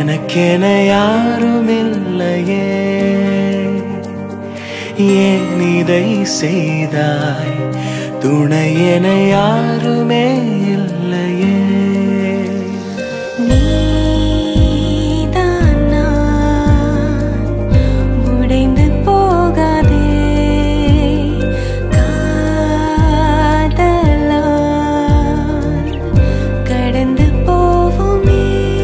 எனக்கென யாரும் இல்லையே ஏன் இதை செய்தாய் துணை என யாருமே இல்லையே நீதான் நான் உடைந்து போகாதே காதலால் கடந்து போவோமே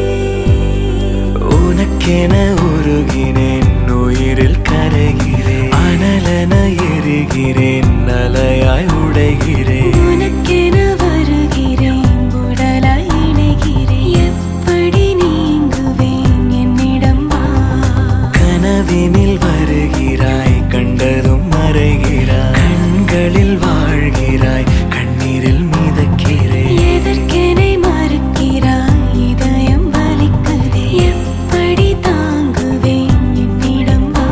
உனக்கென உருகினேன் உயிரில் கரைகிறேன் அனலென எரிகிறேன் அலையாய் உடைகிறேன் உனக்கென வருகிறேன் உடலாய் இணைகிறேன் எப்படி நீங்குவேன் என்னிடம் வா கனவினில் வருகிறாய் கண்டதும் மறைகிறாய் கண்களில் வாழ்கிறாய் கண்ணீரில் மிதக்கிறேன் எதற்கெனை மறுக்கிறாய் இதயம் வலிக்குதே எப்படி தாங்குவேன் என்னிடம் வா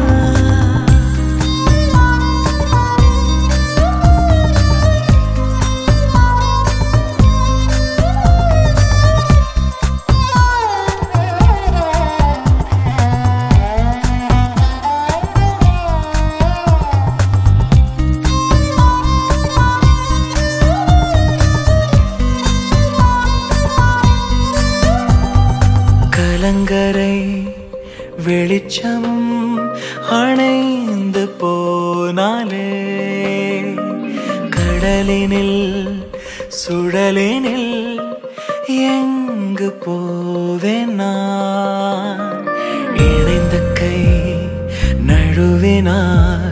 கலங்கரை வெளிச்சம் அணைந்து போனாலே கடலினில் சுழலினில் எங்கு போவேன் நான் இணைந்த கை நழுவினார்